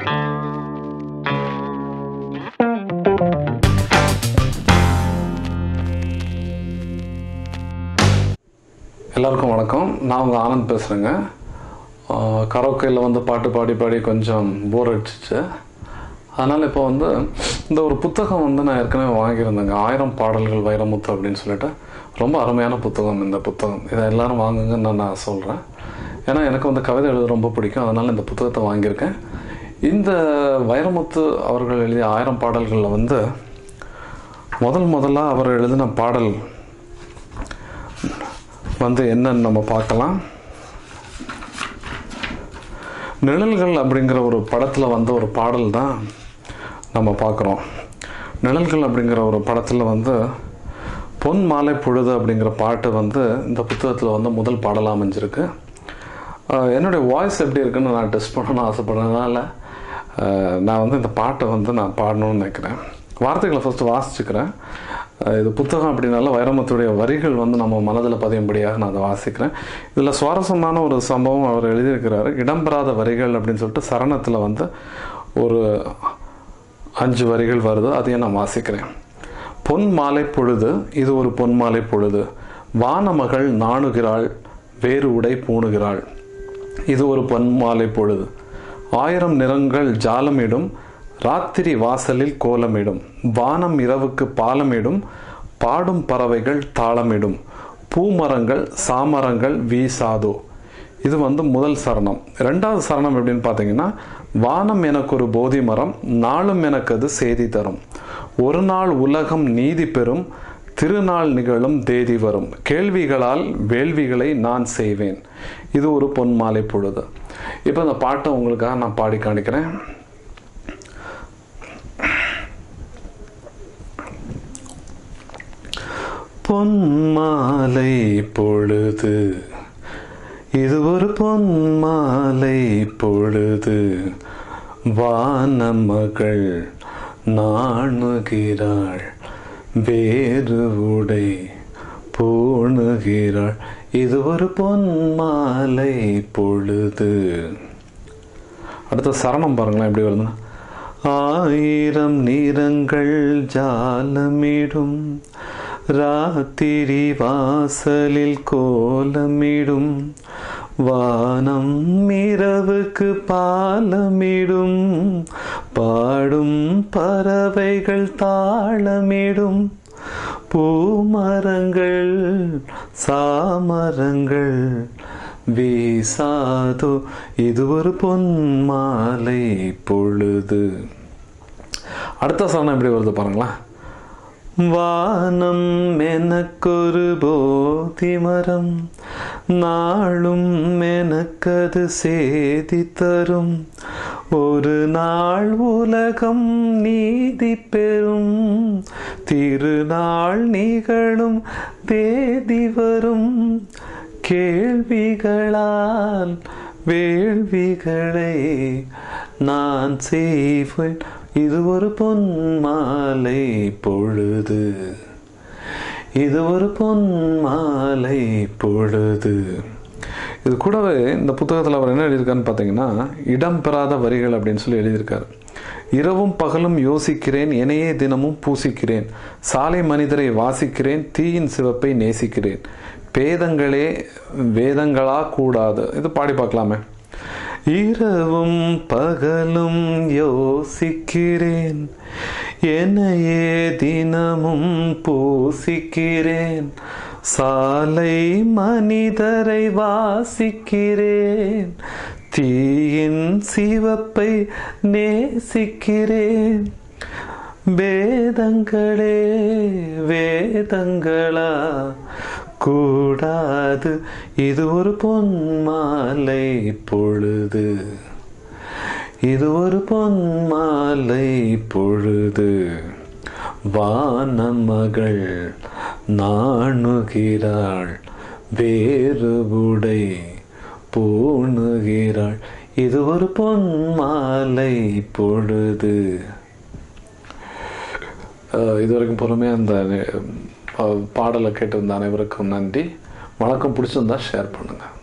எல்லாருக்கும் வணக்கம் நான் உங்கள் ஆனந்த் பேசுகிறேங்க கரோக்கையில் வந்து பாட்டு பாடி பாடி கொஞ்சம் போர் அடிச்சிச்சு அதனால் இப்போ வந்து இந்த ஒரு புத்தகம் வந்து நான் ஏற்கனவே வாங்கியிருந்தேங்க ஆயிரம் பாடல்கள் வைரமுத்து அப்படின்னு சொல்லிட்டு ரொம்ப அருமையான புத்தகம் இந்த புத்தகம் இதை எல்லாரும் வாங்குங்கன்னு நான் நான் சொல்கிறேன் ஏன்னா எனக்கு வந்து கவிதை எழுத ரொம்ப பிடிக்கும் அதனால் இந்த புத்தகத்தை வாங்கியிருக்கேன் இந்த வைரமுத்து அவர்கள் எழுதிய ஆயிரம் பாடல்களில் வந்து முதல் முதலாக அவர் எழுதின பாடல் வந்து என்னன்னு நம்ம பார்க்கலாம் நிழல்கள் அப்படிங்கிற ஒரு படத்தில் வந்த ஒரு பாடல் தான் நம்ம பார்க்குறோம் நிழல்கள் அப்படிங்கிற ஒரு படத்தில் வந்து பொன் மாலை பொழுது அப்படிங்கிற பாட்டு வந்து இந்த புத்தகத்தில் வந்து முதல் பாடலாக அமைஞ்சிருக்கு ஆஹ் என்னுடைய வாய்ஸ் எப்படி இருக்குன்னு நான் டெஸ்ட் பண்ணணும்னு ஆசைப்படுறதுனால ஆஹ் நான் வந்து இந்த பாட்டை வந்து நான் பாடணும்னு நினைக்கிறேன் வார்த்தைகளை ஃபஸ்ட்டு வாசிச்சுக்கிறேன் ஆஹ் இது புத்தகம் அப்படின்னால வைரமுத்துடைய வரிகள் வந்து நம்ம மனதில் பதியும்படியாக நான் அதை வாசிக்கிறேன் இதில் சுவாரஸ்யமான ஒரு சம்பவம் அவர் எழுதியிருக்கிறாரு இடம்பெறாத வரிகள் அப்படின்னு சொல்லிட்டு சரணத்தில் வந்து ஒரு அஞ்சு வரிகள் வருது அதையும் நான் வாசிக்கிறேன் பொன் மாலை பொழுது இது ஒரு பொன் மாலை பொழுது வானமகள் நாணுகிறாள் வேறு உடை பூணுகிறாள் இது ஒரு பொன் மாலை பொழுது ஆயிரம் நிறங்கள் ஜாலமிடும் ராத்திரி வாசலில் கோலமிடும் வானம் இரவுக்கு பாலமிடும் பாடும் பறவைகள் தாளமிடும் பூமரங்கள் சாமரங்கள் வீசாதோ இது வந்து முதல் சரணம் ரெண்டாவது சரணம் எப்படின்னு பார்த்தீங்கன்னா வானம் எனக்கு ஒரு போதி மரம் நாளும் எனக்கு அது செய்தி தரும் ஒரு நாள் உலகம் நீதி பெறும் திருநாள் நிகழும் தேதி வரும் கேள்விகளால் வேள்விகளை நான் செய்வேன் இது ஒரு பொன் மாலை பொழுது இப்போ இந்த பாட்டை உங்களுக்காக நான் பாடி காணிக்கிறேன் பொன்மாலை பொழுது இது ஒரு பொன்மாலை பொழுது வானமகள் நாணுகிறாள் வேறு உடை பூணுகிறாள் இது ஒரு பொன்மாலை பொழுது அடுத்த சரணம் பாருங்களேன் எப்படி வருதுன்னா ஆயிரம் நிறங்கள் ஜாலமிடும் ராத்திரி வாசலில் கோலமிடும் வானம் இரவுக்கு பாலமிடும் பாடும் பறவைகள் தாளமிடும் பூமரங்கள் சாமரங்கள் வீசாதோ இது ஒரு பொன் மாலை பொழுது அடுத்த சரணம் எப்படி வருது பாருங்களேன் வானம் எனக்கொரு போதி மரம் நாளும் எனக்கது சேதி தரும் ஒரு நாள் உலகம் நீதி பெறும் திருநாள் நிகழும் தேதி வரும் கேள்விகளால் வேள்விகளை நான் செய்வேன் இது ஒரு பொன் மாலை பொழுது இது ஒரு பொன் மாலை பொழுது இது கூடவே இந்த புத்தகத்தில் அவர் என்ன எழுதியிருக்காருன்னு பார்த்தீங்கன்னா இடம்பெறாத வரிகள் அப்படின்னு சொல்லி எழுதியிருக்காரு இரவும் பகலும் யோசிக்கிறேன் என்னையே தினமும் பூசிக்கிறேன் சாலை மனிதரை வாசிக்கிறேன் தீயின் சிவப்பை நேசிக்கிறேன் பேதங்களே வேதங்களா கூடாது இது பாடி பார்க்கலாமே இரவும் பகலும் யோசிக்கிறேன் என்னையே தினமும் பூசிக்கிறேன் சாலை மனிதரை வாசிக்கிறேன் தீயின் சிவப்பை நேசிக்கிறேன் வேதங்களே வேதங்களா கூடாது இது ஒரு பொன் மாலை பொழுது இது ஒரு பொன் மாலை பொழுது வானமகள் நாணுகிறாள் வேறு உடை பூணுகிறாள் இது ஒரு பொன் மாலை பொழுது அஹ் இதுவரைக்கும் பொறுமையாக அந்த அஹ், பாடலை கேட்டிருந்த அனைவருக்கும் நன்றி வணக்கம் பிடிச்சிருந்தா ஷேர் பண்ணுங்கள்